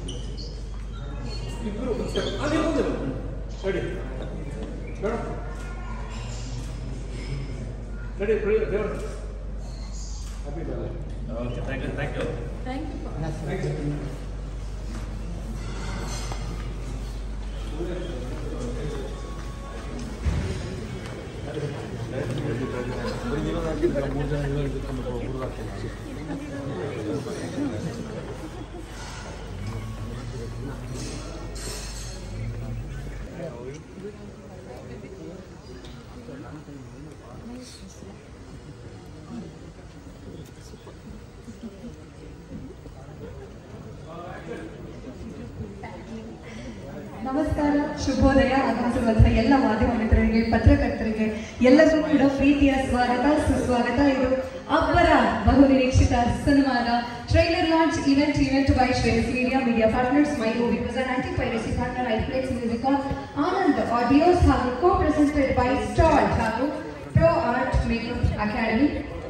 ಇಬ್ರು ಅಲ್ಲಿ ಮುಂದೆ ರೆಡಿ ಬೇಡ ರೆಡಿ ರೆಡಿ ದೇವ್ರ ಹ್ಯಾಪಿ ಬಾಲ okay thank you thank you thank you ನಮಸ್ಕಾರ ಶುಭೋದಯ ಆಗಮಿಸಿರುವಂತಹ ಎಲ್ಲ ಮಾಧ್ಯಮ ಮಿತ್ರರಿಗೆ ಪತ್ರಕರ್ತರಿಗೆ ಎಲ್ಲರಿಗೂ ಕೂಡ ಪ್ರೀತಿಯ ಸ್ವಾಗತ ಸುಸ್ವಾಗತ ಇದು ಅಬ್ಬರ ಬಹು ನಿರೀಕ್ಷಿತ ಸನ್ಮಾನ trailer launch event event by Shreyas media media partners my movie present anti piracy partner iFlex music on Anand audios ಹಾಗೂ ಕೋ ಪ್ರೆಸೆಂಟೆಡ್ ಬೈ ಸ್ಟಾಲ್ ಹಾಗೂ ಪ್ರೋ ಆರ್ಟ್ ಮೇಕಪ್ ಅಕಾಡೆಮಿ